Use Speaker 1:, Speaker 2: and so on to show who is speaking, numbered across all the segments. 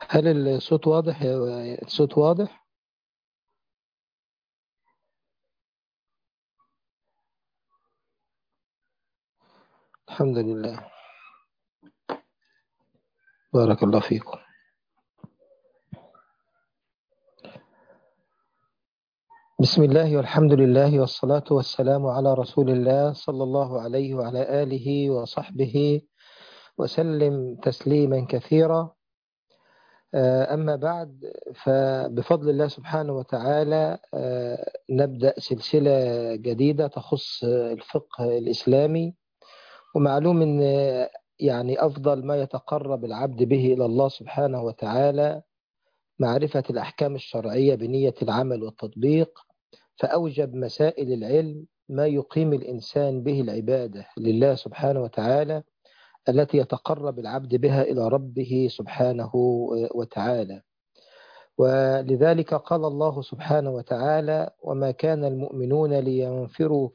Speaker 1: هل الصوت واضح يا- الصوت واضح الحمد لله بارك الله فيكم بسم الله والحمد لله والصلاة والسلام على رسول الله صلى الله عليه وعلى آله وصحبه وسلم تسليما كثيرا آه، أما بعد فبفضل الله سبحانه وتعالى آه، نبدأ سلسلة جديدة تخص الفقه الإسلامي ومعلوم أن يعني أفضل ما يتقرب العبد به إلى الله سبحانه وتعالى معرفة الأحكام الشرعية بنية العمل والتطبيق فأوجب مسائل العلم ما يقيم الإنسان به العبادة لله سبحانه وتعالى التي يتقرب العبد بها إلى ربه سبحانه وتعالى ولذلك قال الله سبحانه وتعالى وما كان المؤمنون لينفروا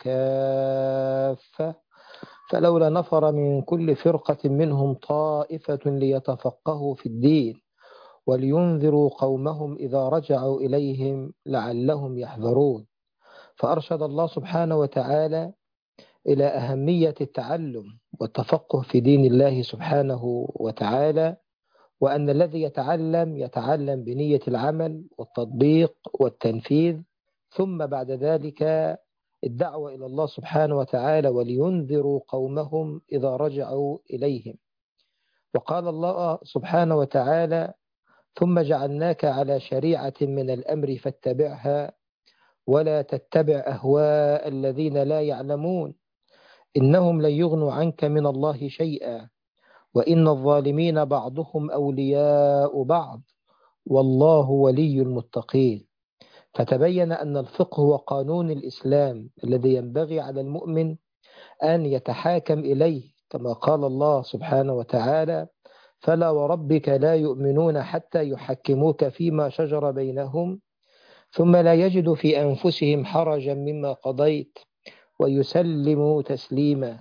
Speaker 1: كافة فلولا نفر من كل فرقة منهم طائفة ليتفقهوا في الدين ولينذروا قومهم إذا رجعوا إليهم لعلهم يحذرون فأرشد الله سبحانه وتعالى إلى أهمية التعلم والتفقه في دين الله سبحانه وتعالى وأن الذي يتعلم يتعلم بنية العمل والتطبيق والتنفيذ ثم بعد ذلك الدعوة إلى الله سبحانه وتعالى ولينذروا قومهم إذا رجعوا إليهم وقال الله سبحانه وتعالى ثم جعلناك على شريعة من الأمر فاتبعها ولا تتبع أهواء الذين لا يعلمون إنهم لن يغنوا عنك من الله شيئا وإن الظالمين بعضهم أولياء بعض والله ولي المتقين فتبين أن الفقه هو قانون الإسلام الذي ينبغي على المؤمن أن يتحاكم إليه كما قال الله سبحانه وتعالى فلا وربك لا يؤمنون حتى يحكموك فيما شجر بينهم ثم لا يجدوا في أنفسهم حرجا مما قضيت ويسلموا تسليما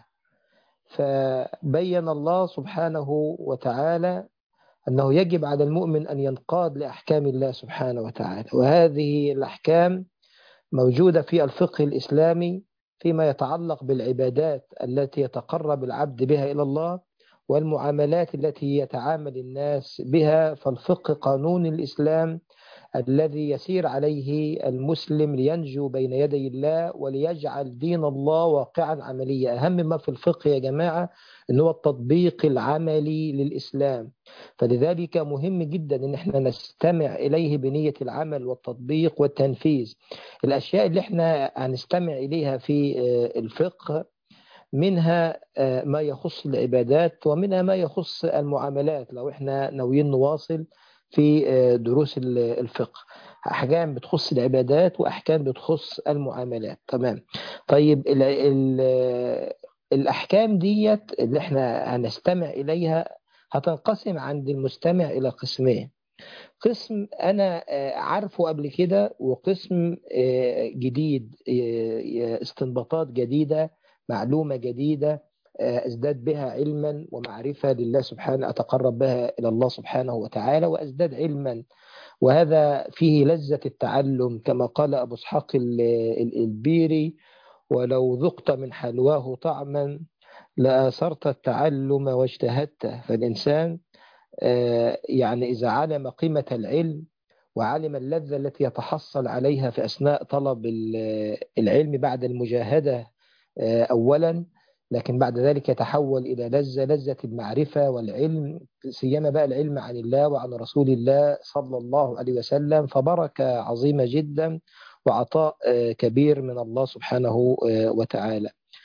Speaker 1: فبين الله سبحانه وتعالى أنه يجب على المؤمن أن ينقاد لأحكام الله سبحانه وتعالى وهذه الأحكام موجودة في الفقه الإسلامي فيما يتعلق بالعبادات التي يتقرب العبد بها إلى الله والمعاملات التي يتعامل الناس بها فالفقه قانون الإسلام الذي يسير عليه المسلم لينجو بين يدي الله وليجعل دين الله واقعا عمليا أهم ما في الفقه يا جماعة أن هو التطبيق العملي للإسلام فلذلك مهم جدا أن احنا نستمع إليه بنية العمل والتطبيق والتنفيذ الأشياء اللي احنا هنستمع إليها في الفقه منها ما يخص العبادات ومنها ما يخص المعاملات لو احنا ناويين نواصل في دروس الفقه احكام بتخص العبادات واحكام بتخص المعاملات تمام طيب ال ال الاحكام ديت اللي احنا هنستمع اليها هتنقسم عند المستمع الى قسمين قسم انا عارفه قبل كده وقسم جديد استنباطات جديده معلومه جديده ازداد بها علما ومعرفة لله سبحانه أتقرب بها إلى الله سبحانه وتعالى وأزداد علما وهذا فيه لذة التعلم كما قال أبو اسحاق البيري ولو ذقت من حلواه طعما لآثرت التعلم واجتهدت فالإنسان يعني إذا علم قيمة العلم وعلم اللذة التي يتحصل عليها في أثناء طلب العلم بعد المجاهدة أولا لكن بعد ذلك يتحول إلى لذة لذة المعرفة والعلم سيما بقى العلم عن الله وعن رسول الله صلى الله عليه وسلم فبركة عظيمة جدا وعطاء كبير من الله سبحانه وتعالى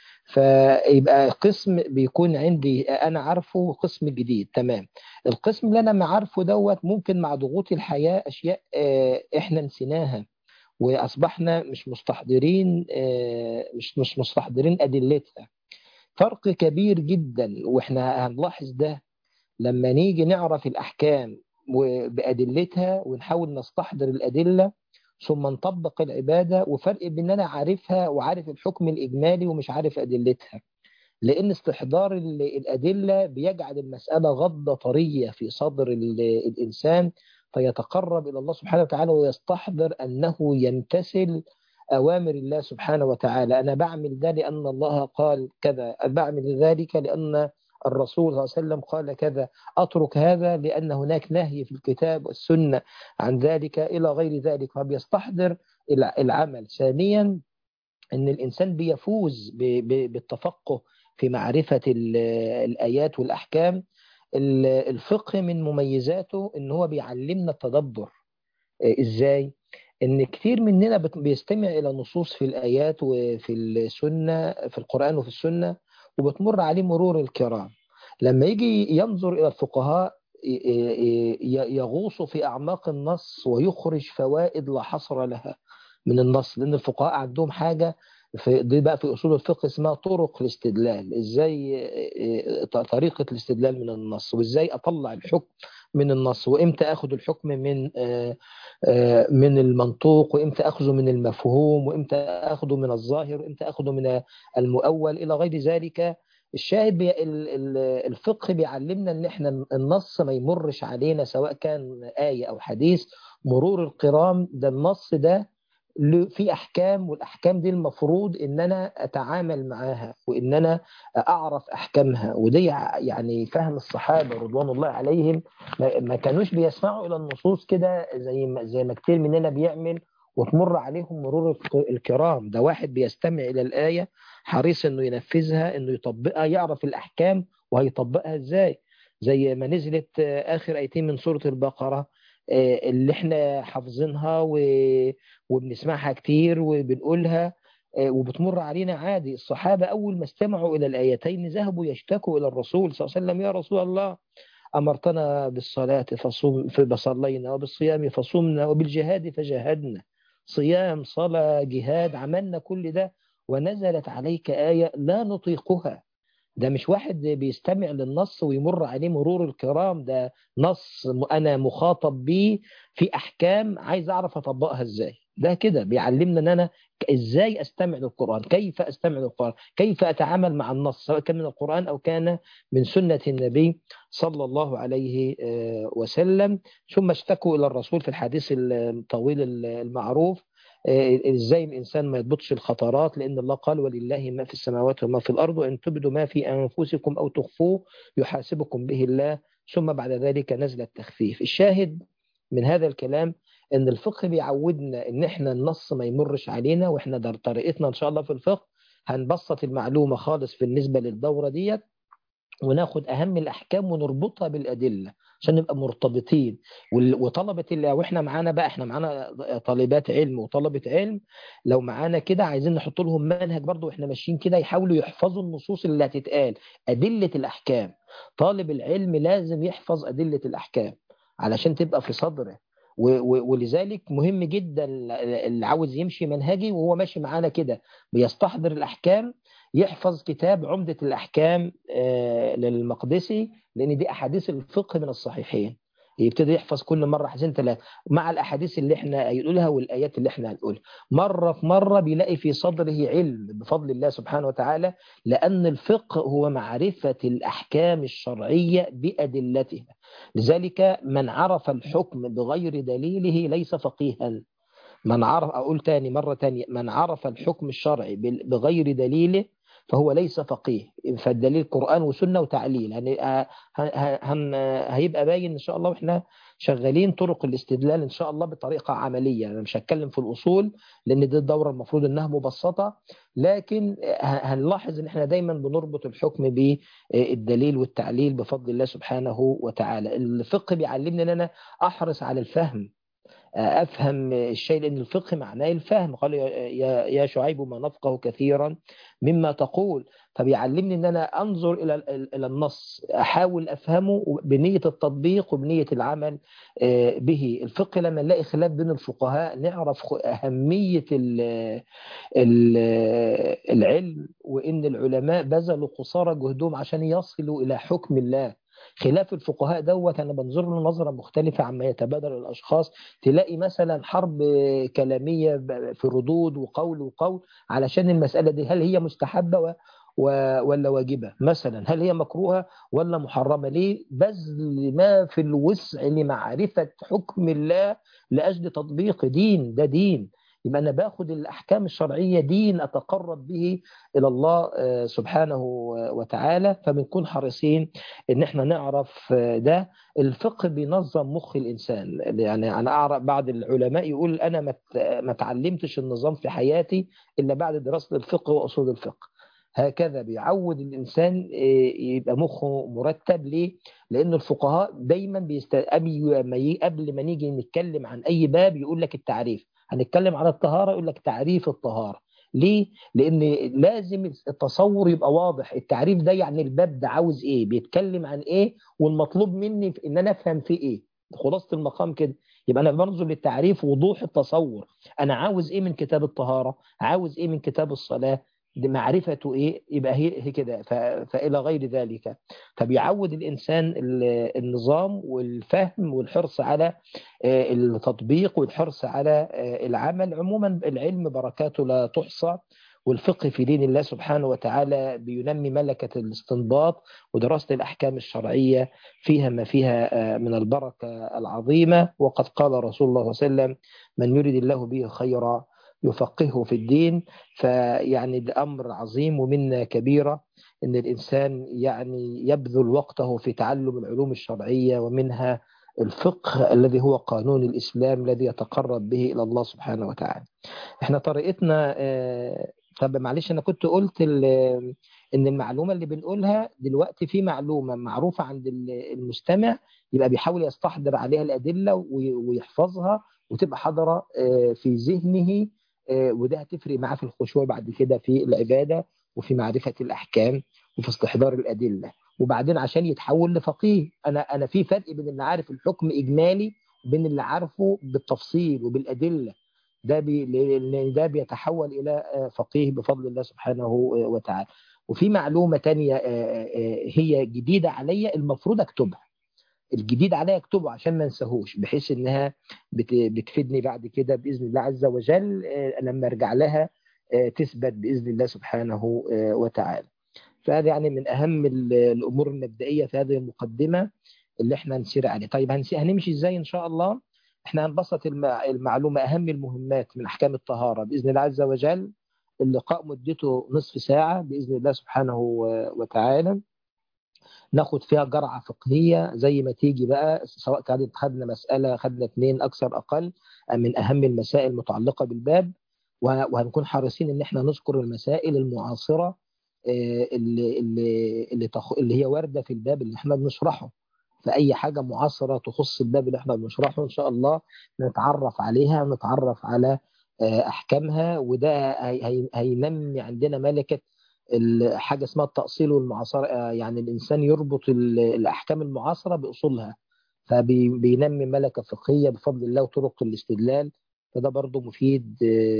Speaker 1: فيبقى قسم بيكون عندي انا عارفه قسم جديد تمام القسم اللي انا ما عارفه دوت ممكن مع ضغوط الحياه اشياء احنا نسيناها واصبحنا مش مستحضرين مش مش مستحضرين ادلتها فرق كبير جدا واحنا هنلاحظ ده لما نيجي نعرف الأحكام بأدلتها ونحاول نستحضر الأدلة ثم نطبق العبادة وفرق بين أنا عارفها وعارف الحكم الإجمالي ومش عارف أدلتها لأن استحضار الأدلة بيجعل المسألة غضة طرية في صدر الإنسان فيتقرب إلى الله سبحانه وتعالى ويستحضر أنه يمتثل أوامر الله سبحانه وتعالى أنا بعمل ده لأن الله قال كذا بعمل ذلك لأن الرسول صلى الله عليه وسلم قال كذا أترك هذا لأن هناك نهي في الكتاب والسنة عن ذلك إلى غير ذلك فبيستحضر العمل ثانيا أن الإنسان بيفوز بالتفقه في معرفة الآيات والأحكام الفقه من مميزاته ان هو بيعلمنا التدبر ازاي ان كتير مننا بيستمع الى نصوص في الايات وفي السنه في القران وفي السنه وبتمر عليه مرور الكرام لما يجي ينظر الى الفقهاء يغوص في اعماق النص ويخرج فوائد لا حصر لها من النص لان الفقهاء عندهم حاجه في دي بقى في اصول الفقه اسمها طرق الاستدلال ازاي طريقه الاستدلال من النص وازاي اطلع الحكم من النص وامتى اخذ الحكم من من المنطوق وامتى اخذه من المفهوم وامتى اخذه من الظاهر وامتى اخذه من المؤول الى غير ذلك الشاهد بي الفقه بيعلمنا ان احنا النص ما يمرش علينا سواء كان آية او حديث مرور القرام ده النص ده في احكام والاحكام دي المفروض ان انا اتعامل معاها وان انا اعرف احكامها ودي يعني فهم الصحابه رضوان الله عليهم ما كانوش بيسمعوا الى النصوص كده زي ما زي ما كتير مننا بيعمل وتمر عليهم مرور الكرام ده واحد بيستمع الى الايه حريص انه ينفذها انه يطبقها يعرف الاحكام وهيطبقها ازاي زي ما نزلت اخر ايتين من سوره البقره اللي احنا حافظينها و... وبنسمعها كتير وبنقولها وبتمر علينا عادي الصحابة أول ما استمعوا إلى الآيتين ذهبوا يشتكوا إلى الرسول صلى الله عليه وسلم يا رسول الله أمرتنا بالصلاة فصوم فصلينا وبالصيام فصمنا وبالجهاد فجاهدنا صيام صلاة جهاد عملنا كل ده ونزلت عليك آية لا نطيقها ده مش واحد بيستمع للنص ويمر عليه مرور الكرام ده نص انا مخاطب بيه في احكام عايز اعرف اطبقها ازاي ده كده بيعلمنا ان انا ازاي استمع للقران كيف استمع للقران كيف اتعامل مع النص سواء كان من القران او كان من سنه النبي صلى الله عليه وسلم ثم اشتكوا الى الرسول في الحديث الطويل المعروف ازاي الانسان ما يضبطش الخطرات لان الله قال ولله ما في السماوات وما في الارض وان تبدوا ما في انفسكم او تخفوه يحاسبكم به الله ثم بعد ذلك نزل التخفيف الشاهد من هذا الكلام ان الفقه بيعودنا ان احنا النص ما يمرش علينا واحنا ده طريقتنا ان شاء الله في الفقه هنبسط المعلومه خالص بالنسبه للدوره ديت وناخد اهم الاحكام ونربطها بالادله عشان نبقى مرتبطين وطلبه اللي واحنا معانا بقى احنا معانا طالبات علم وطلبه علم لو معانا كده عايزين نحط لهم منهج برضه واحنا ماشيين كده يحاولوا يحفظوا النصوص اللي هتتقال ادله الاحكام طالب العلم لازم يحفظ ادله الاحكام علشان تبقى في صدره ولذلك مهم جدا اللي عاوز يمشي منهجي وهو ماشي معانا كده بيستحضر الاحكام يحفظ كتاب عمدة الأحكام للمقدسي لأن دي أحاديث الفقه من الصحيحين يبتدي يحفظ كل مرة حديثين ثلاثة مع الأحاديث اللي احنا هنقولها والآيات اللي احنا هنقولها مرة في مرة بيلاقي في صدره علم بفضل الله سبحانه وتعالى لأن الفقه هو معرفة الأحكام الشرعية بأدلتها لذلك من عرف الحكم بغير دليله ليس فقيها من عرف أقول تاني مرة تانية من عرف الحكم الشرعي بغير دليله فهو ليس فقيه فالدليل قرآن وسنة وتعليل يعني هن هيبقى باين إن شاء الله وإحنا شغالين طرق الاستدلال إن شاء الله بطريقة عملية أنا مش هتكلم في الأصول لأن دي الدورة المفروض إنها مبسطة لكن هنلاحظ إن إحنا دايما بنربط الحكم بالدليل والتعليل بفضل الله سبحانه وتعالى الفقه بيعلمني إن أنا أحرص على الفهم افهم الشيء لان الفقه معناه الفهم قال يا يا شعيب ما نفقه كثيرا مما تقول فبيعلمني ان انا انظر الى الى النص احاول افهمه بنيه التطبيق وبنيه العمل به الفقه لما نلاقي خلاف بين الفقهاء نعرف اهميه العلم وان العلماء بذلوا قصارى جهدهم عشان يصلوا الى حكم الله خلاف الفقهاء دوت انا بنظر له نظره مختلفه عما يتبادل الاشخاص تلاقي مثلا حرب كلاميه في ردود وقول وقول علشان المساله دي هل هي مستحبه ولا واجبة مثلا هل هي مكروهة ولا محرمة ليه بذل ما في الوسع لمعرفة حكم الله لأجل تطبيق دين ده دين يبقى أنا باخد الأحكام الشرعية دين أتقرب به إلى الله سبحانه وتعالى فبنكون حريصين إن إحنا نعرف ده الفقه بينظم مخ الإنسان يعني أنا أعرف بعض العلماء يقول أنا ما تعلمتش النظام في حياتي إلا بعد دراسة الفقه وأصول الفقه هكذا بيعود الإنسان يبقى مخه مرتب ليه؟ لأن الفقهاء دايما بيست... قبل ما نيجي نتكلم عن أي باب يقول لك التعريف هنتكلم عن الطهارة يقول لك تعريف الطهارة ليه؟ لأن لازم التصور يبقى واضح التعريف ده يعني الباب ده عاوز إيه بيتكلم عن إيه والمطلوب مني إن أنا أفهم فيه إيه خلاصة المقام كده يبقى أنا بنظر للتعريف وضوح التصور أنا عاوز إيه من كتاب الطهارة عاوز إيه من كتاب الصلاة معرفته ايه يبقى هي, هي كده فالى غير ذلك فبيعود الانسان النظام والفهم والحرص على التطبيق والحرص على العمل عموما العلم بركاته لا تحصى والفقه في دين الله سبحانه وتعالى بينمي ملكة الاستنباط ودراسة الأحكام الشرعية فيها ما فيها من البركة العظيمة وقد قال رسول الله صلى الله عليه وسلم من يريد الله به خيرا يفقهه في الدين فيعني ده أمر عظيم ومنة كبيرة أن الإنسان يعني يبذل وقته في تعلم العلوم الشرعية ومنها الفقه الذي هو قانون الإسلام الذي يتقرب به إلى الله سبحانه وتعالى احنا طريقتنا طب معلش أنا كنت قلت ان المعلومه اللي بنقولها دلوقتي في معلومه معروفه عند المستمع يبقى بيحاول يستحضر عليها الادله ويحفظها وتبقى حاضره في ذهنه وده هتفرق معاه في الخشوع بعد كده في العباده وفي معرفه الاحكام وفي استحضار الادله وبعدين عشان يتحول لفقيه انا انا في فرق بين اللي عارف الحكم اجمالي وبين اللي عارفه بالتفصيل وبالادله ده بي ده بيتحول الى فقيه بفضل الله سبحانه وتعالى وفي معلومه تانية هي جديده عليا المفروض اكتبها الجديد عليا اكتبه عشان ما انساهوش بحيث انها بتفيدني بعد كده باذن الله عز وجل لما ارجع لها تثبت باذن الله سبحانه وتعالى. فهذا يعني من اهم الامور المبدئيه في هذه المقدمه اللي احنا نسير عليه. طيب هنمشي ازاي ان شاء الله؟ احنا هنبسط المعلومه اهم المهمات من احكام الطهاره باذن الله عز وجل. اللقاء مدته نصف ساعه باذن الله سبحانه وتعالى. ناخد فيها جرعة فقهية زي ما تيجي بقى سواء كانت خدنا مسألة خدنا اثنين أكثر أقل من أهم المسائل المتعلقة بالباب وهنكون حريصين إن احنا نذكر المسائل المعاصرة اللي, اللي, اللي, تخ... اللي هي واردة في الباب اللي احنا بنشرحه فأي حاجة معاصرة تخص الباب اللي احنا بنشرحه إن شاء الله نتعرف عليها نتعرف على أحكامها وده هينمي عندنا ملكة حاجة اسمها التأصيل والمعاصرة يعني الإنسان يربط الأحكام المعاصرة بأصولها فبينمي ملكة فقهية بفضل الله وطرق الاستدلال فده برضه مفيد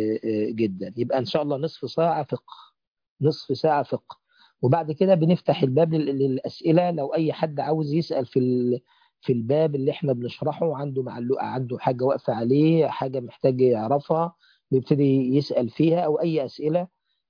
Speaker 1: جدا يبقى إن شاء الله نصف ساعة فقه نصف ساعة فقه وبعد كده بنفتح الباب للأسئلة لو أي حد عاوز يسأل في في الباب اللي احنا بنشرحه عنده معلوقة عنده حاجة واقفة عليه حاجة محتاج يعرفها بيبتدي يسأل فيها أو أي أسئلة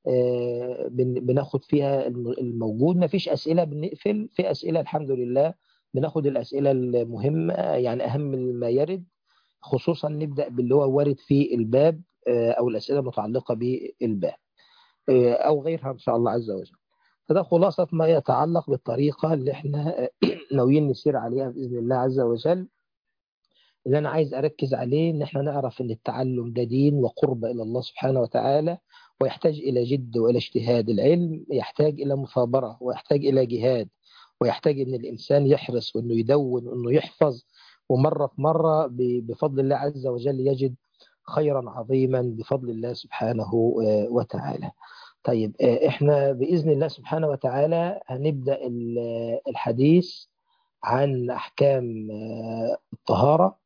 Speaker 1: بناخد فيها الموجود ما فيش أسئلة بنقفل في أسئلة الحمد لله بناخد الأسئلة المهمة يعني أهم ما يرد خصوصا نبدأ باللي هو وارد في الباب أو الأسئلة المتعلقة بالباب أو غيرها إن شاء الله عز وجل فده خلاصة ما يتعلق بالطريقة اللي احنا ناويين نسير عليها بإذن الله عز وجل اللي أنا عايز أركز عليه إن احنا نعرف إن التعلم ده دين وقرب إلى الله سبحانه وتعالى ويحتاج إلى جد وإلى اجتهاد العلم يحتاج إلى مثابرة ويحتاج إلى جهاد ويحتاج أن الإنسان يحرص وأنه يدون وأنه يحفظ ومرة في مرة بفضل الله عز وجل يجد خيرا عظيما بفضل الله سبحانه وتعالى طيب احنا بإذن الله سبحانه وتعالى هنبدأ الحديث عن أحكام الطهارة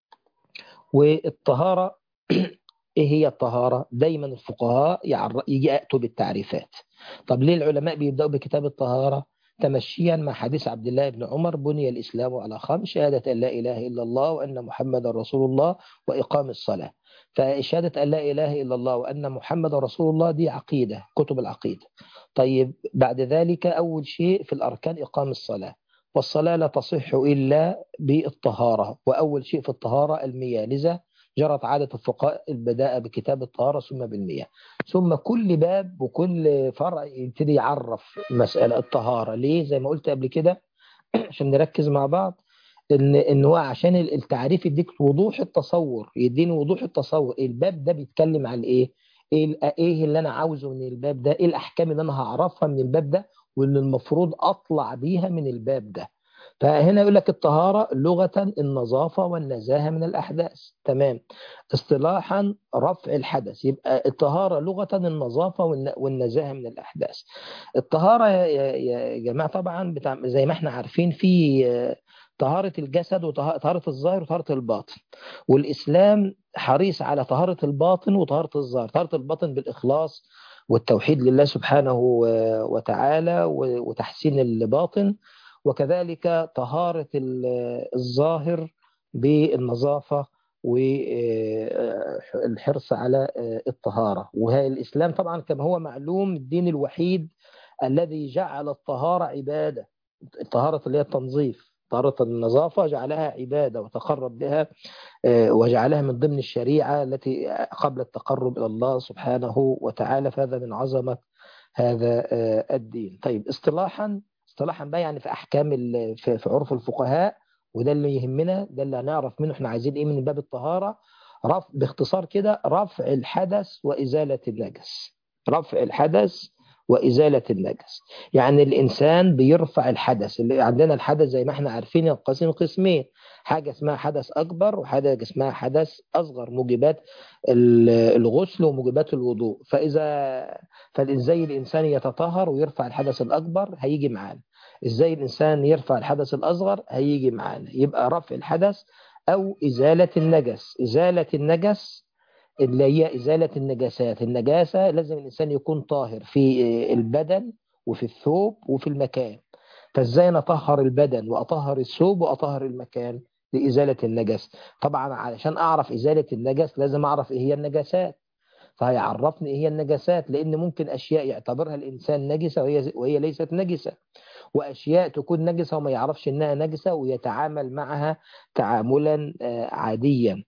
Speaker 1: والطهارة ايه هي الطهارة دايما الفقهاء يجي يأتوا بالتعريفات طب ليه العلماء بيبدأوا بكتاب الطهارة تمشيا مع حديث عبد الله بن عمر بني الإسلام على خمس شهادة أن لا إله إلا الله وأن محمد رسول الله وإقام الصلاة فشهادة أن لا إله إلا الله وأن محمد رسول الله دي عقيدة كتب العقيدة طيب بعد ذلك أول شيء في الأركان إقام الصلاة والصلاة لا تصح إلا بالطهارة وأول شيء في الطهارة المياه لذا جرت عادة الفقهاء البداء بكتاب الطهارة ثم بالمياه ثم كل باب وكل فرع يبتدي يعرف مسألة الطهارة ليه زي ما قلت قبل كده عشان نركز مع بعض ان ان هو عشان التعريف يديك وضوح التصور يديني وضوح التصور الباب ده بيتكلم عن ايه ايه ايه اللي انا عاوزه من الباب ده ايه الاحكام اللي انا هعرفها من الباب ده واللي المفروض اطلع بيها من الباب ده فهنا يقول لك الطهارة لغة النظافة والنزاهة من الأحداث تمام اصطلاحا رفع الحدث يبقى الطهارة لغة النظافة والنزاهة من الأحداث الطهارة يا جماعة طبعا بتاع زي ما احنا عارفين في طهارة الجسد وطهارة الظاهر وطهارة الباطن والإسلام حريص على طهارة الباطن وطهارة الظاهر طهارة الباطن بالإخلاص والتوحيد لله سبحانه وتعالى وتحسين الباطن وكذلك طهارة الظاهر بالنظافة والحرص على الطهارة وهي الإسلام طبعا كما هو معلوم الدين الوحيد الذي جعل الطهارة عبادة الطهارة اللي هي التنظيف طهارة النظافة جعلها عبادة وتقرب بها وجعلها من ضمن الشريعة التي قبل التقرب إلى الله سبحانه وتعالى فهذا من عظمة هذا الدين طيب اصطلاحا اصطلاحا بقى يعني في احكام في عرف الفقهاء وده اللي يهمنا ده اللي هنعرف منه احنا عايزين ايه من باب الطهاره رفع باختصار كده رفع الحدث وازاله النجس رفع الحدث وإزالة النجس يعني الإنسان بيرفع الحدث اللي عندنا الحدث زي ما احنا عارفين ينقسم قسمين حاجة اسمها حدث أكبر وحاجة اسمها حدث أصغر موجبات الغسل وموجبات الوضوء فإذا فإزاي الإنسان يتطهر ويرفع الحدث الأكبر هيجي معانا إزاي الإنسان يرفع الحدث الأصغر هيجي معانا يبقى رفع الحدث أو إزالة النجس إزالة النجس اللي هي إزالة النجاسات النجاسة لازم الإنسان يكون طاهر في البدن وفي الثوب وفي المكان فإزاي نطهر البدن وأطهر الثوب وأطهر المكان لإزالة النجس طبعا علشان أعرف إزالة النجس لازم أعرف إيه هي النجاسات فهيعرفني إيه هي النجاسات لأن ممكن أشياء يعتبرها الإنسان نجسة وهي, وهي ليست نجسة وأشياء تكون نجسة وما يعرفش إنها نجسة ويتعامل معها تعاملا عاديا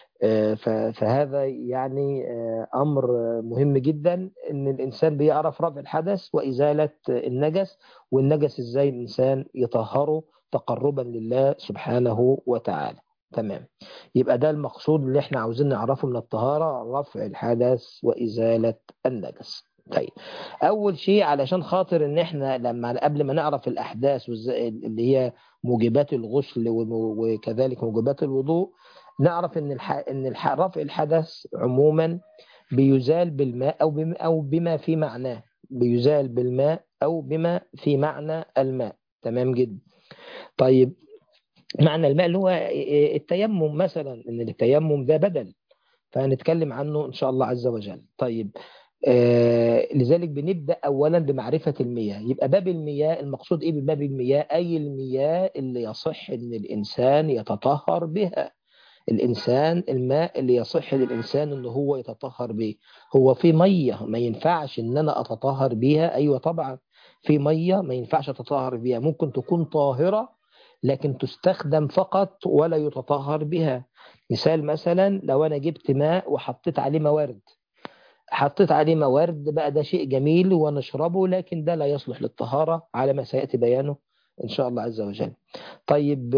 Speaker 1: فهذا يعني أمر مهم جدا إن الإنسان بيعرف رفع الحدث وإزالة النجس والنجس إزاي الإنسان يطهره تقربا لله سبحانه وتعالى تمام يبقى ده المقصود اللي احنا عاوزين نعرفه من الطهارة رفع الحدث وإزالة النجس طيب أول شيء علشان خاطر إن احنا لما قبل ما نعرف الأحداث اللي هي موجبات الغسل وكذلك موجبات الوضوء نعرف ان الح... ان الح... رفع الحدث عموما بيزال بالماء او بما او بما في معناه بيزال بالماء او بما في معنى الماء تمام جدا طيب معنى الماء اللي هو التيمم مثلا ان التيمم ده بدل فهنتكلم عنه ان شاء الله عز وجل طيب آه لذلك بنبدا اولا بمعرفه المياه يبقى باب المياه المقصود ايه بباب المياه اي المياه اللي يصح ان الانسان يتطهر بها الإنسان الماء اللي يصح للإنسان إن هو يتطهر به هو في مية ما ينفعش إن أنا أتطهر بيها أيوة طبعا في مية ما ينفعش أتطهر بيها ممكن تكون طاهرة لكن تستخدم فقط ولا يتطهر بها مثال مثلا لو أنا جبت ماء وحطيت عليه موارد حطيت عليه موارد بقى ده شيء جميل ونشربه لكن ده لا يصلح للطهارة على ما سيأتي بيانه إن شاء الله عز وجل طيب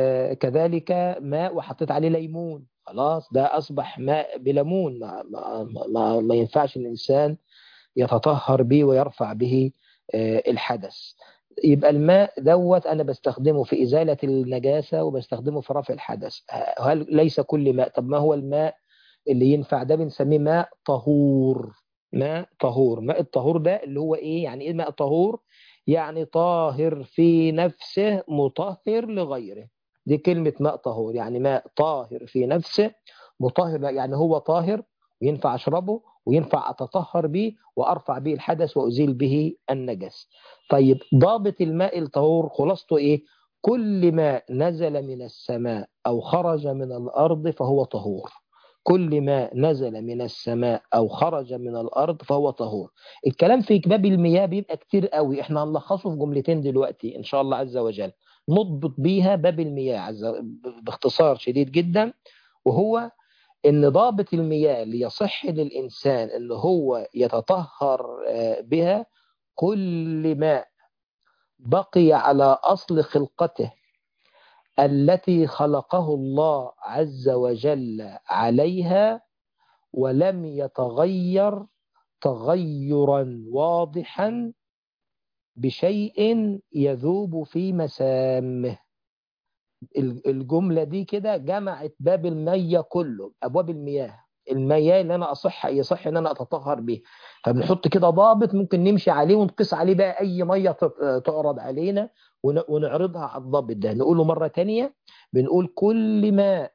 Speaker 1: كذلك ماء وحطيت عليه ليمون خلاص ده أصبح ماء بليمون ما, ما, ما, ما ينفعش الإنسان يتطهر به ويرفع به الحدث يبقى الماء دوت أنا بستخدمه في إزالة النجاسة وبستخدمه في رفع الحدث هل ليس كل ماء طب ما هو الماء اللي ينفع ده بنسميه ماء طهور ماء طهور ماء الطهور ده اللي هو إيه يعني إيه ماء طهور يعني طاهر في نفسه مطهر لغيره دي كلمة ماء طهور يعني ماء طاهر في نفسه مطهر يعني هو طاهر وينفع أشربه وينفع أتطهر به وأرفع به الحدث وأزيل به النجس طيب ضابط الماء الطهور خلاصته إيه كل ماء نزل من السماء أو خرج من الأرض فهو طهور كل ما نزل من السماء أو خرج من الأرض فهو طهور الكلام في باب المياه بيبقى كتير قوي احنا هنلخصه في جملتين دلوقتي إن شاء الله عز وجل نضبط بيها باب المياه عز باختصار شديد جدا وهو ان ضابط المياه ليصح للإنسان ان هو يتطهر بها كل ماء بقي على أصل خلقته التي خلقه الله عز وجل عليها ولم يتغير تغيرا واضحا بشيء يذوب في مسامه الجملة دي كده جمعت باب المية كله أبواب المياه المياه اللي أنا أصح يصح إن أنا أتطهر به فبنحط كده ضابط ممكن نمشي عليه ونقيس عليه بقى أي مية تعرض علينا ونعرضها على الضابط ده نقوله مرة تانية بنقول كل ما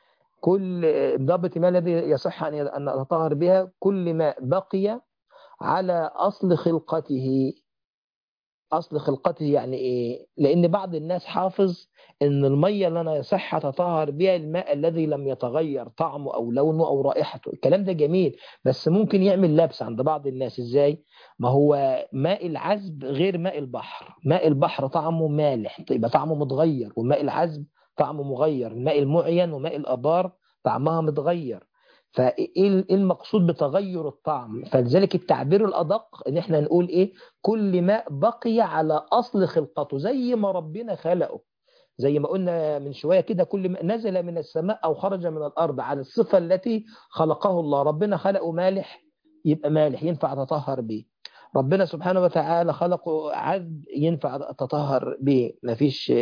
Speaker 1: كل ضابط ما الذي يصح أن أتطهر بها كل ما بقي على أصل خلقته أصل خلقته يعني إيه؟ لأن بعض الناس حافظ إن المية اللي أنا يصح أتطهر بها الماء الذي لم يتغير طعمه أو لونه أو رائحته الكلام ده جميل بس ممكن يعمل لبس عند بعض الناس إزاي؟ ما هو ماء العذب غير ماء البحر ماء البحر طعمه مالح يبقى طعمه متغير وماء العذب طعمه مغير الماء المعين وماء الأبار طعمها متغير فايه المقصود بتغير الطعم فلذلك التعبير الادق ان احنا نقول ايه كل ماء بقي على اصل خلقته زي ما ربنا خلقه زي ما قلنا من شويه كده كل ما نزل من السماء او خرج من الارض على الصفه التي خلقه الله ربنا خلقه مالح يبقى مالح ينفع تطهر به ربنا سبحانه وتعالى خلقه عذب ينفع تطهر به مفيش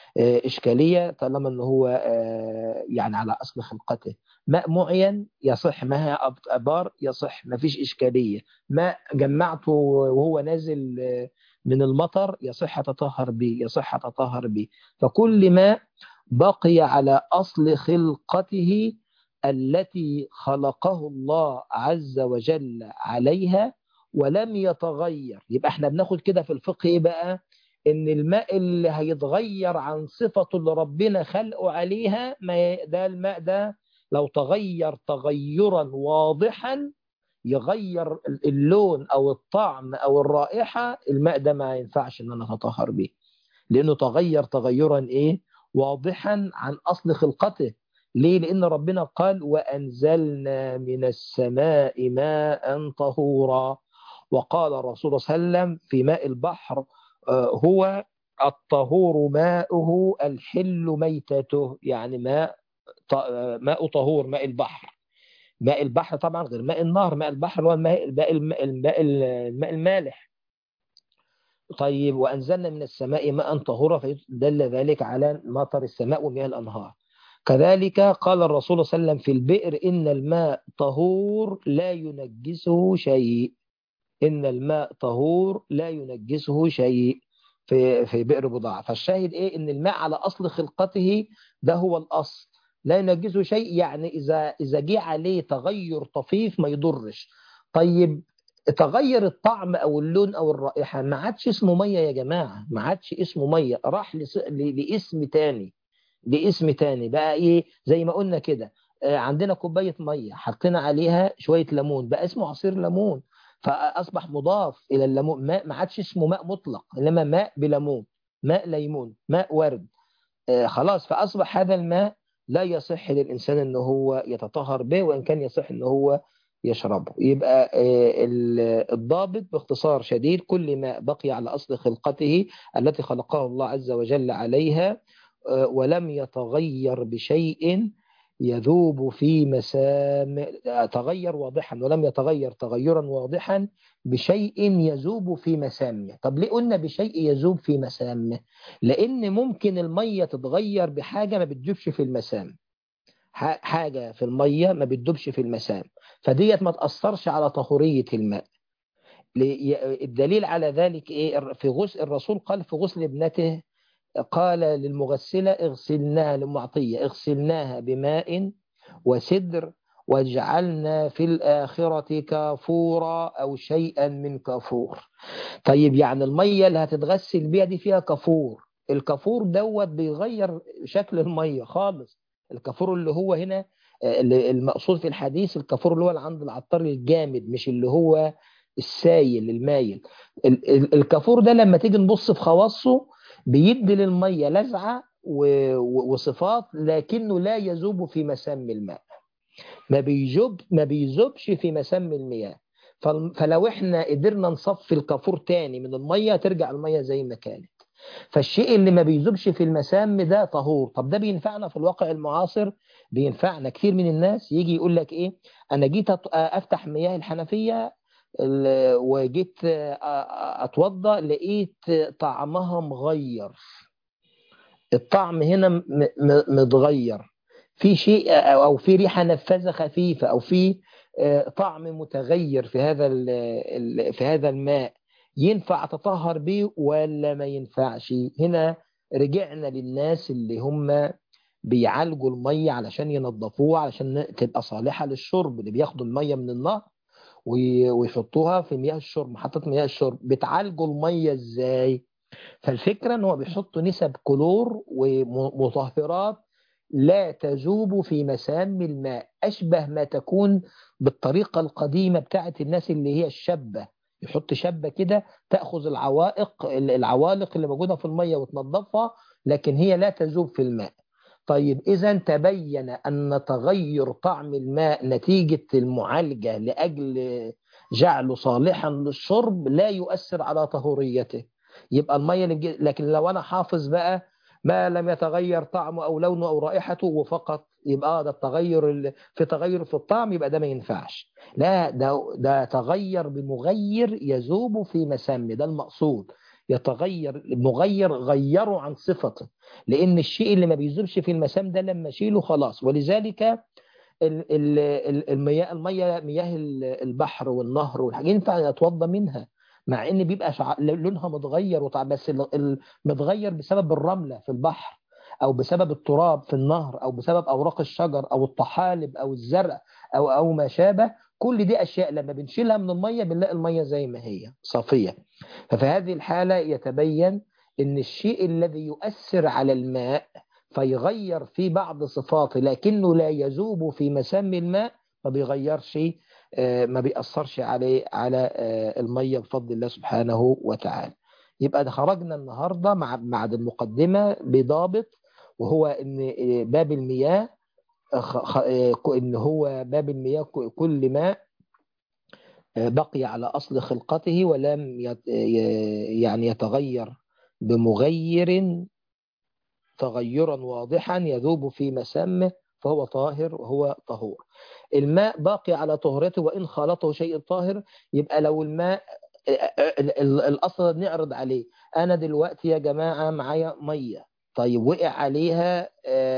Speaker 1: إشكالية طالما أنه هو يعني على أصل خلقته ماء معين يصح ماء أبار يصح مفيش إشكالية ماء جمعته وهو نازل من المطر يصح تطهر به يصح تطهر به فكل ماء بقي على أصل خلقته التي خلقه الله عز وجل عليها ولم يتغير يبقى احنا بناخد كده في الفقه ايه بقى ان الماء اللي هيتغير عن صفته اللي ربنا خلقه عليها ما ده الماء ده لو تغير تغيرا واضحا يغير اللون او الطعم او الرائحة الماء ده ما ينفعش ان انا اتطهر به لانه تغير تغيرا ايه واضحا عن اصل خلقته ليه لان ربنا قال وانزلنا من السماء ماء طهورا وقال الرسول صلى الله عليه وسلم في ماء البحر هو الطهور ماؤه الحل ميتته يعني ماء ماء طهور ماء البحر ماء البحر طبعا غير ماء النهر ماء البحر هو الماء الماء, الماء, الماء المالح طيب وأنزلنا من السماء ماء طهورا فدل ذلك على مطر السماء ومياه الأنهار كذلك قال الرسول صلى الله عليه وسلم في البئر إن الماء طهور لا ينجسه شيء إن الماء طهور لا ينجسه شيء في في بئر بضاعة فالشاهد إيه إن الماء على أصل خلقته ده هو الأصل لا ينجسه شيء يعني إذا إذا جه عليه تغير طفيف ما يضرش طيب تغير الطعم أو اللون أو الرائحة ما عادش اسمه مية يا جماعة ما عادش اسمه مية راح لاسم تاني لاسم تاني بقى إيه زي ما قلنا كده عندنا كوباية مية حطينا عليها شوية ليمون بقى اسمه عصير ليمون فأصبح مضاف إلى الليمون ماء ما عادش اسمه ماء مطلق إنما ماء بليمون ماء ليمون ماء ورد آه خلاص فأصبح هذا الماء لا يصح للإنسان أنه هو يتطهر به وإن كان يصح أنه هو يشربه يبقى آه الضابط باختصار شديد كل ما بقي على أصل خلقته التي خلقه الله عز وجل عليها آه ولم يتغير بشيء يذوب في مسام تغير واضحا ولم يتغير تغيرا واضحا بشيء يذوب في مسامه طب ليه قلنا بشيء يذوب في مسامه لان ممكن الميه تتغير بحاجه ما بتذوبش في المسام حاجه في الميه ما بتذوبش في المسام فديت ما تاثرش على طهوريه الماء الدليل على ذلك ايه في غسل الرسول قال في غسل ابنته قال للمغسلة اغسلناها للمعطية اغسلناها بماء وسدر واجعلنا في الآخرة كافورا أو شيئا من كافور طيب يعني المية اللي هتتغسل بيها دي فيها كافور الكافور دوت بيغير شكل المية خالص الكافور اللي هو هنا المقصود في الحديث الكافور اللي هو اللي عند العطار الجامد مش اللي هو السايل المايل الكافور ده لما تيجي نبص في خواصه بيدي للميه لزعه وصفات لكنه لا يذوب في مسام الماء ما بيجب ما بيذوبش في مسام المياه فلو احنا قدرنا نصفي الكافور تاني من الميه ترجع الميه زي ما كانت فالشيء اللي ما بيذوبش في المسام ده طهور طب ده بينفعنا في الواقع المعاصر بينفعنا كتير من الناس يجي يقول لك ايه انا جيت افتح مياه الحنفيه وجيت اتوضى لقيت طعمها مغير الطعم هنا متغير في شيء او في ريحه نفاذه خفيفه او في طعم متغير في هذا في هذا الماء ينفع اتطهر به ولا ما ينفعش هنا رجعنا للناس اللي هم بيعالجوا الميه علشان ينظفوها علشان تبقى صالحه للشرب اللي بياخدوا الميه من النهر ويحطوها في مياه الشرب محطة مياه الشرب بتعالجوا المية ازاي فالفكرة ان هو بيحطوا نسب كلور ومطهرات لا تذوب في مسام الماء أشبه ما تكون بالطريقة القديمة بتاعت الناس اللي هي الشبة يحط شبة كده تأخذ العوائق العوالق اللي موجودة في المية وتنظفها لكن هي لا تذوب في الماء طيب إذا تبين أن تغير طعم الماء نتيجة المعالجة لأجل جعله صالحا للشرب لا يؤثر على طهوريته يبقى المية لكن لو أنا حافظ بقى ما لم يتغير طعمه أو لونه أو رائحته وفقط يبقى ده التغير في تغير في الطعم يبقى ده ما ينفعش لا ده ده تغير بمغير يذوب في مسام ده المقصود يتغير مغير غيره عن صفته لان الشيء اللي ما بيذوبش في المسام ده لما اشيله خلاص ولذلك المياه المياه مياه البحر والنهر والحاجات ينفع يتوضى منها مع ان بيبقى شع... لونها متغير وطع... بس متغير بسبب الرمله في البحر او بسبب التراب في النهر او بسبب اوراق الشجر او الطحالب او الزرع او او ما شابه كل دي اشياء لما بنشيلها من الميه بنلاقي الميه زي ما هي صافيه ففي هذه الحاله يتبين ان الشيء الذي يؤثر على الماء فيغير في بعض صفاته لكنه لا يذوب في مسام الماء ما بيغيرش ما بيأثرش عليه على الميه بفضل الله سبحانه وتعالى يبقى ده خرجنا النهارده مع مع المقدمه بضابط وهو ان باب المياه ان هو باب المياه كل ما بقي على اصل خلقته ولم يعني يتغير بمغير تغيرا واضحا يذوب في مسامه فهو طاهر وهو طهور الماء باقي على طهرته وإن خالطه شيء طاهر يبقى لو الماء الأصل نعرض عليه أنا دلوقتي يا جماعة معايا مية طيب وقع عليها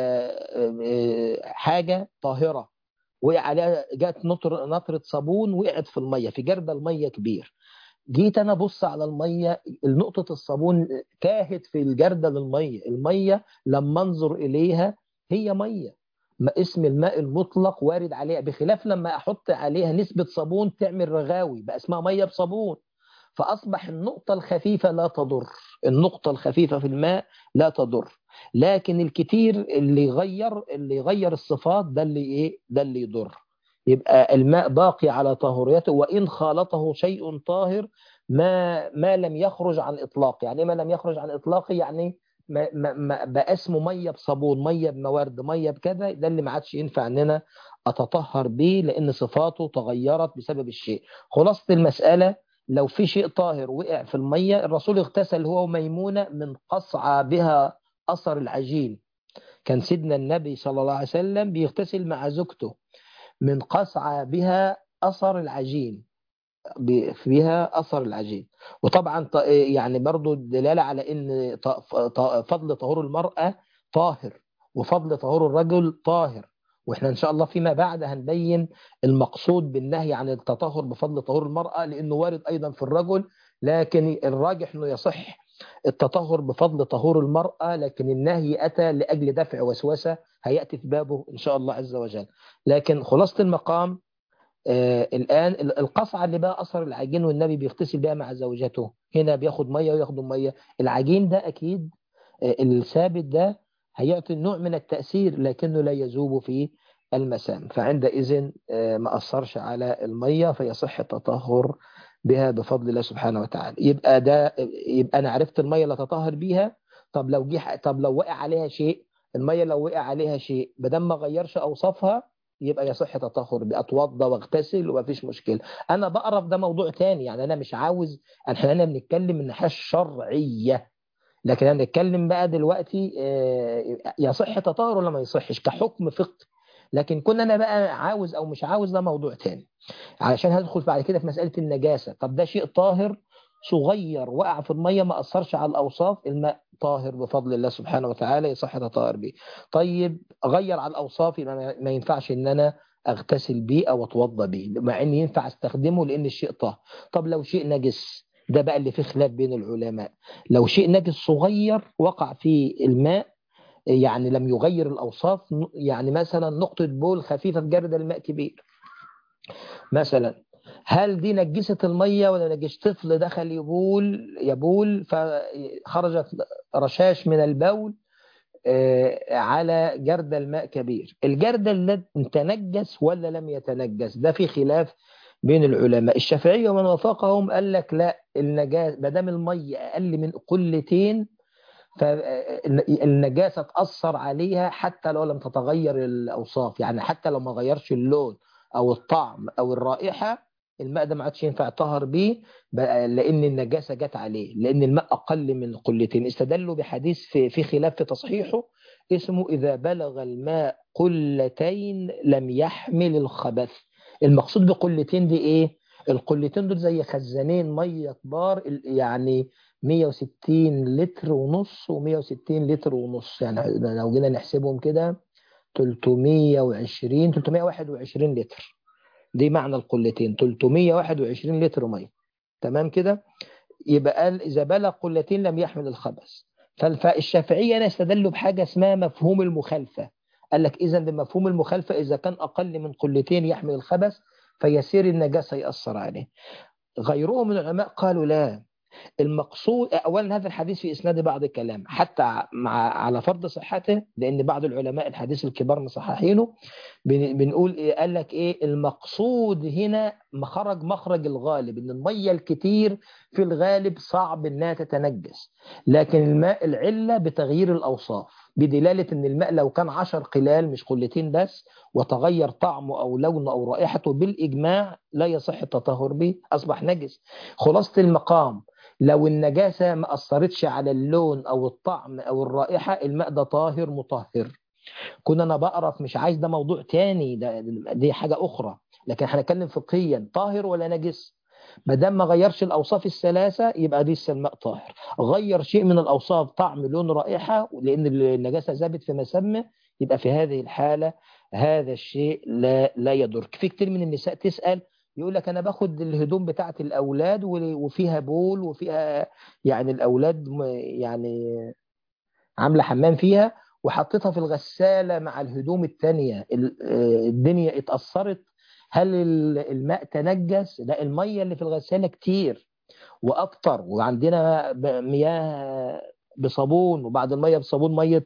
Speaker 1: حاجة طاهرة وقع عليها جات نطر نطرة صابون وقعت في المية في جردل المية كبير جيت انا ابص على الميه نقطه الصابون تاهت في الجردل الميه الميه لما انظر اليها هي ميه ما اسم الماء المطلق وارد عليها بخلاف لما احط عليها نسبه صابون تعمل رغاوي بقى اسمها ميه بصابون فاصبح النقطه الخفيفه لا تضر النقطه الخفيفه في الماء لا تضر لكن الكتير اللي يغير اللي يغير الصفات ده اللي ايه ده اللي يضر يبقى الماء باقي على طهوريته وإن خالطه شيء طاهر ما ما لم يخرج عن إطلاق يعني ما لم يخرج عن إطلاق يعني ما ما ما بقى اسمه ميه بصابون ميه بموارد ميه بكذا ده اللي ما عادش ينفع ان انا اتطهر به لان صفاته تغيرت بسبب الشيء خلاصه المساله لو في شيء طاهر وقع في الميه الرسول اغتسل هو وميمونه من قصعه بها اثر العجين كان سيدنا النبي صلى الله عليه وسلم بيغتسل مع زوجته من قصعة بها أثر العجين فيها أثر العجين وطبعا يعني برضو الدلالة على أن فضل طهور المرأة طاهر وفضل طهور الرجل طاهر واحنا ان شاء الله فيما بعد هنبين المقصود بالنهي عن التطهر بفضل طهور المرأة لانه وارد ايضا في الرجل لكن الراجح انه يصح التطهر بفضل طهور المرأة لكن النهي أتى لأجل دفع وسوسة هيأتي في بابه إن شاء الله عز وجل لكن خلاصة المقام آه الآن القصعة اللي بقى أثر العجين والنبي بيغتسل بها مع زوجته هنا بياخد مية وياخد مية العجين ده أكيد آه الثابت ده هيعطي نوع من التأثير لكنه لا يذوب في المسام فعندئذ ما أثرش على المية فيصح التطهر بها بفضل الله سبحانه وتعالى يبقى ده يبقى أنا عرفت المية اللي أتطهر بيها طب لو جه طب لو وقع عليها شيء المية لو وقع عليها شيء بدل ما غيرش أوصافها يبقى يصح تطهر بأتوضى واغتسل ومفيش مشكلة أنا بقرف ده موضوع تاني يعني أنا مش عاوز احنا بنتكلم من الناحية الشرعية لكن انا بنتكلم بقى دلوقتي يصح تطهر ولا ما يصحش كحكم فقهي لكن كنا انا بقى عاوز او مش عاوز ده موضوع تاني علشان هدخل بعد كده في مسألة النجاسة طب ده شيء طاهر صغير وقع في المية ما أثرش على الأوصاف الماء طاهر بفضل الله سبحانه وتعالى يصح تطهر به طيب غير على الأوصاف ما ينفعش إن أنا أغتسل به أو أتوضى به مع إن ينفع أستخدمه لأن الشيء طاهر طب لو شيء نجس ده بقى اللي فيه خلاف بين العلماء لو شيء نجس صغير وقع في الماء يعني لم يغير الأوصاف يعني مثلا نقطة بول خفيفة جرد الماء كبير مثلا هل دي نجست المية ولا نجس طفل دخل يبول يبول فخرجت رشاش من البول على جرد الماء كبير الجرد اللي تنجس ولا لم يتنجس ده في خلاف بين العلماء الشافعية ومن وافقهم قال لك لا النجاس ما دام المية أقل من قلتين فالنجاسة تأثر عليها حتى لو لم تتغير الأوصاف يعني حتى لو ما غيرش اللون أو الطعم أو الرائحة الماء ده ما عادش ينفع طهر بيه لأن النجاسة جت عليه لأن الماء أقل من قلتين استدلوا بحديث في, في خلاف في تصحيحه اسمه إذا بلغ الماء قلتين لم يحمل الخبث المقصود بقلتين دي إيه؟ القلتين دول زي خزانين مية كبار يعني 160 لتر ونص و160 لتر ونص يعني لو جينا نحسبهم كده 320 321 لتر دي معنى القلتين 321 لتر ميه تمام كده يبقى قال إذا بلغ قلتين لم يحمل الخبث فالشافعية أنا استدلوا بحاجة اسمها مفهوم المخالفة قال لك إذا بمفهوم المخالفة إذا كان أقل من قلتين يحمل الخبث فيسير النجاسة يأثر عليه غيرهم من العلماء قالوا لا المقصود اولا هذا الحديث في اسناد بعض الكلام حتى مع على فرض صحته لان بعض العلماء الحديث الكبار مصححينه بنقول إيه قال لك ايه المقصود هنا مخرج مخرج الغالب ان الميه الكتير في الغالب صعب انها تتنجس لكن الماء العله بتغيير الاوصاف بدلاله ان الماء لو كان عشر قلال مش قلتين بس وتغير طعمه او لونه او رائحته بالاجماع لا يصح التطهر به اصبح نجس خلاصه المقام لو النجاسة ما أثرتش على اللون أو الطعم أو الرائحة الماء ده طاهر مطهر كنا أنا بقرف مش عايز ده موضوع تاني ده دي حاجة أخرى لكن هنتكلم فقهيا طاهر ولا نجس ما دام ما غيرش الأوصاف الثلاثة يبقى دي الماء طاهر غير شيء من الأوصاف طعم لون رائحة لأن النجاسة ثابت في مسمى يبقى في هذه الحالة هذا الشيء لا لا يضر في كتير من النساء تسأل يقول لك انا باخد الهدوم بتاعه الاولاد وفيها بول وفيها يعني الاولاد يعني عامله حمام فيها وحطيتها في الغساله مع الهدوم الثانيه الدنيا اتاثرت هل الماء تنجس لا الميه اللي في الغساله كتير واكتر وعندنا مياه بصابون وبعد الميه بصابون ميه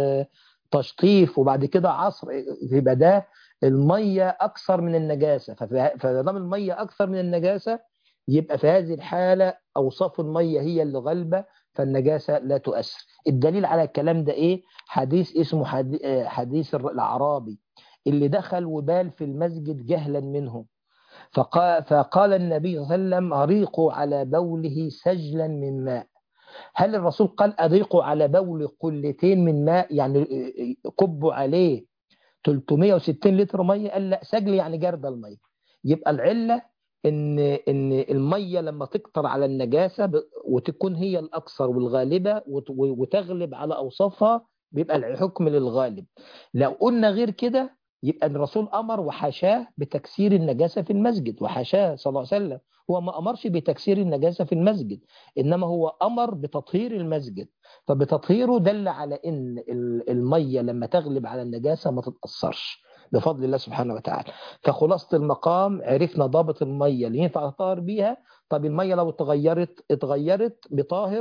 Speaker 1: تشطيف وبعد كده عصر يبقى ده المية أكثر من النجاسة فدام المية أكثر من النجاسة يبقى في هذه الحالة أوصاف المية هي اللي غالبة فالنجاسة لا تؤثر الدليل على الكلام ده إيه حديث اسمه حديث الأعرابي اللي دخل وبال في المسجد جهلا منه فقال, فقال النبي صلى الله عليه وسلم أريقوا على بوله سجلا من ماء هل الرسول قال أريقوا على بول قلتين من ماء يعني كبوا عليه 360 لتر ميه قال لا سجل يعني جرد الميه يبقى العله ان ان الميه لما تكتر على النجاسه وتكون هي الاكثر والغالبه وتغلب على اوصافها بيبقى الحكم للغالب لو قلنا غير كده يبقى الرسول امر وحاشاه بتكسير النجاسه في المسجد وحاشاه صلى الله عليه وسلم هو ما امرش بتكسير النجاسه في المسجد انما هو امر بتطهير المسجد فبتطهيره دل على ان الميه لما تغلب على النجاسه ما تتاثرش بفضل الله سبحانه وتعالى فخلاصه المقام عرفنا ضابط الميه اللي ينفع تطهر بيها طب الميه لو اتغيرت اتغيرت بطاهر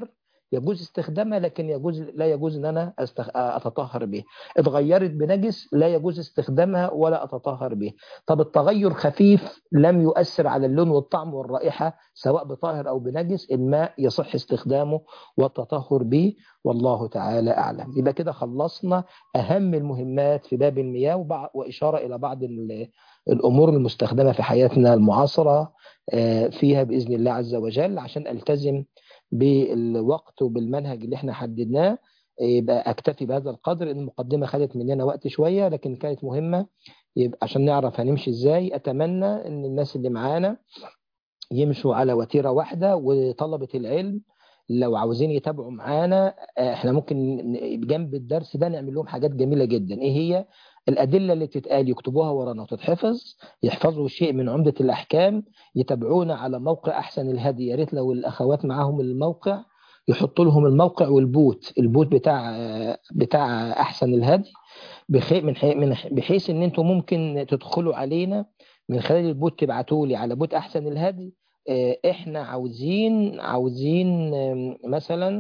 Speaker 1: يجوز استخدامها لكن يجوز لا يجوز ان انا أستخ... اتطهر بها اتغيرت بنجس لا يجوز استخدامها ولا اتطهر بها طب التغير خفيف لم يؤثر على اللون والطعم والرائحه سواء بطاهر او بنجس الماء يصح استخدامه والتطهر به والله تعالى اعلم يبقى كده خلصنا اهم المهمات في باب المياه وبع... واشاره الى بعض الامور المستخدمه في حياتنا المعاصره فيها باذن الله عز وجل عشان التزم بالوقت وبالمنهج اللي احنا حددناه يبقى اكتفي بهذا القدر ان المقدمه خدت مننا وقت شويه لكن كانت مهمه يبقى عشان نعرف هنمشي ازاي اتمنى ان الناس اللي معانا يمشوا على وتيره واحده وطلبه العلم لو عاوزين يتابعوا معانا احنا ممكن جنب الدرس ده نعمل لهم حاجات جميله جدا ايه هي الأدلة اللي بتتقال يكتبوها ورانا وتتحفظ يحفظوا شيء من عمدة الأحكام يتابعونا على موقع أحسن الهدي يا ريت لو الأخوات معاهم الموقع يحطوا لهم الموقع والبوت البوت بتاع بتاع أحسن الهدي بحيث إن أنتم ممكن تدخلوا علينا من خلال البوت تبعتوا لي على بوت أحسن الهدي إحنا عاوزين عاوزين مثلا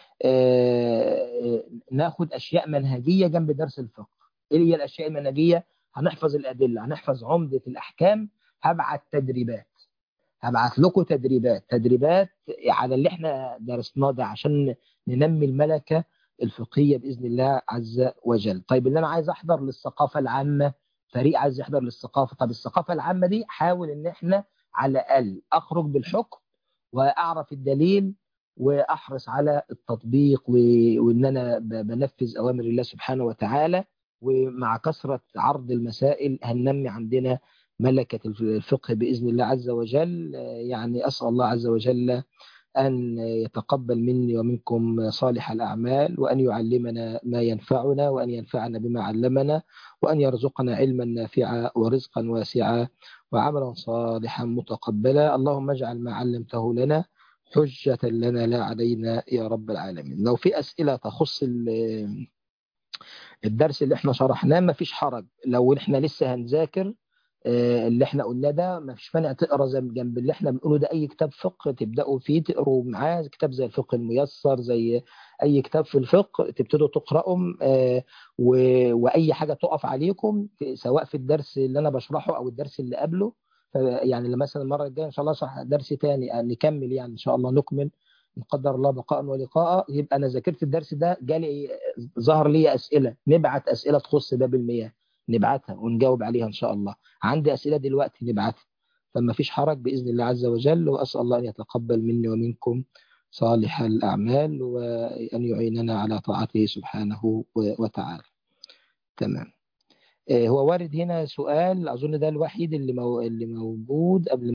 Speaker 1: ناخد أشياء منهجية جنب درس الفقه ايه هي الاشياء المنهجيه هنحفظ الادله هنحفظ عمده الاحكام هبعت تدريبات هبعت لكم تدريبات تدريبات على اللي احنا درسناه ده عشان ننمي الملكه الفقهيه باذن الله عز وجل طيب اللي انا عايز احضر للثقافه العامه فريق عايز يحضر للثقافه طب الثقافه العامه دي حاول ان احنا على الاقل اخرج بالحكم واعرف الدليل واحرص على التطبيق وان انا بنفذ اوامر الله سبحانه وتعالى ومع كثرة عرض المسائل هننمي عندنا ملكة الفقه بإذن الله عز وجل يعني أسأل الله عز وجل أن يتقبل مني ومنكم صالح الأعمال وأن يعلمنا ما ينفعنا وأن ينفعنا بما علمنا وأن يرزقنا علما نافعا ورزقا واسعا وعملا صالحا متقبلا اللهم اجعل ما علمته لنا حجة لنا لا علينا يا رب العالمين لو في أسئلة تخص الدرس اللي احنا شرحناه ما فيش حرج لو احنا لسه هنذاكر اللي احنا قلناه ده ما فيش مانع تقرا زي جنب اللي احنا بنقوله ده اي كتاب فقه تبداوا فيه تقروا معاه كتاب زي الفقه الميسر زي اي كتاب في الفقه تبتدوا تقراهم واي حاجه تقف عليكم سواء في الدرس اللي انا بشرحه او الدرس اللي قبله يعني مثلا المره الجايه ان شاء الله اشرح درس تاني نكمل يعني ان شاء الله نكمل ان قدر الله بقاء ولقاء يبقى انا ذاكرت الدرس ده جالي ظهر لي اسئله نبعت اسئله تخص باب المياه نبعتها ونجاوب عليها ان شاء الله عندي اسئله دلوقتي نبعتها فما فيش حرج باذن الله عز وجل واسال الله ان يتقبل مني ومنكم صالح الاعمال وان يعيننا على طاعته سبحانه وتعالى تمام هو وارد هنا سؤال اظن ده الوحيد اللي اللي موجود قبل